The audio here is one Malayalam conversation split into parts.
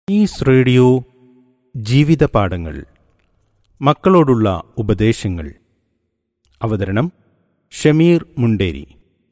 ഈസ് റേഡിയോ ജീവിതപാഠങ്ങൾ മക്കളോടുള്ള ഉപദേശങ്ങൾ അവതരണം ഷമീർ മുണ്ടേരി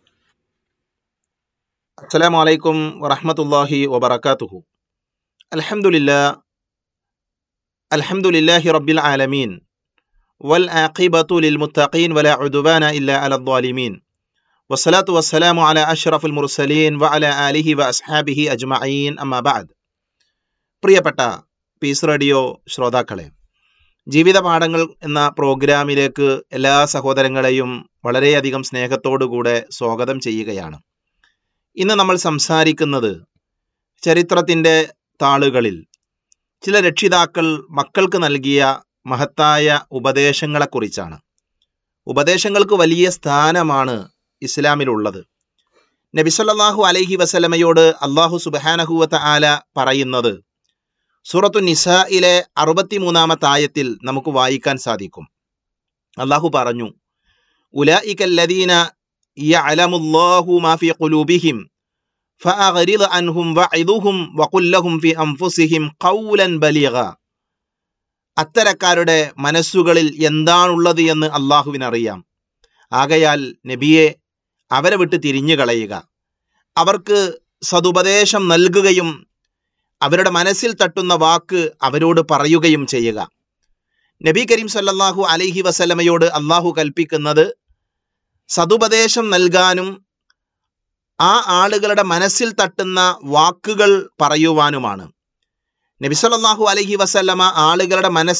അസ്സലാമു അലൈക്കും വറഹ്മത്തുള്ളാഹി വബറകാതുഹു അൽഹംദുലില്ലാ അൽഹംദുലില്ലാഹി റബ്ബിൽ ആലമീൻ വൽ ആഖിബത്തു ലിൽ മുത്തഖീൻ വലാ ഉദ്വാന ഇല്ലാ അലൽ ളാലിമീൻ വസ്സലാത്തു വസ്സലാമു അലാ അഷ്റഫുൽ മുർസലീൻ വഅലാ ആലിഹി വഅസ്ഹാബിഹി അജ്മഈൻ അമ്മാ ബഅദ് പ്രിയപ്പെട്ട പീസ് റേഡിയോ ശ്രോതാക്കളെ ജീവിത പാഠങ്ങൾ എന്ന പ്രോഗ്രാമിലേക്ക് എല്ലാ സഹോദരങ്ങളെയും വളരെയധികം സ്നേഹത്തോടുകൂടെ സ്വാഗതം ചെയ്യുകയാണ് ഇന്ന് നമ്മൾ സംസാരിക്കുന്നത് ചരിത്രത്തിൻ്റെ താളുകളിൽ ചില രക്ഷിതാക്കൾ മക്കൾക്ക് നൽകിയ മഹത്തായ ഉപദേശങ്ങളെക്കുറിച്ചാണ് ഉപദേശങ്ങൾക്ക് വലിയ സ്ഥാനമാണ് ഇസ്ലാമിലുള്ളത് നബിസല്ലാഹു അലൈഹി വസലമയോട് അള്ളാഹു സുബാനഹുവത്ത ആല പറയുന്നത് സൂറത്തു നിസയിലെ അറുപത്തിമൂന്നാമത്തെ ആയത്തിൽ നമുക്ക് വായിക്കാൻ സാധിക്കും അള്ളാഹു പറഞ്ഞു ഉലഇകല്ലദീന യഅലമുല്ലാഹു മാ ഫീ ഖുലൂബിഹിം ഫഅഗ്രിദ് അൻഹും വഇദുഹും വഖുൽ ലഹും ഫീ അൻഫുസിഹിം ഖൗലൻ ബലീഗ അത്തരക്കാരുടെ മനസ്സുകളിൽ എന്താണുള്ളത് എന്ന് അള്ളാഹുവിനറിയാം ആകയാൽ നബിയെ അവരെ വിട്ട് തിരിഞ്ഞു കളയുക അവർക്ക് സതുപദേശം നൽകുകയും അവരുടെ മനസ്സിൽ തട്ടുന്ന വാക്ക് അവരോട് പറയുകയും ചെയ്യുക നബി കരീം സല്ലല്ലാഹു അലൈഹി വസല്ലമയോട് അള്ളാഹു കൽപ്പിക്കുന്നത് സതുപദേശം നൽകാനും ആ ആളുകളുടെ മനസ്സിൽ തട്ടുന്ന വാക്കുകൾ പറയുവാനുമാണ് നബി സല്ലല്ലാഹു അലൈഹി വസല്ലമ ആളുകളുടെ മനസ്സിൽ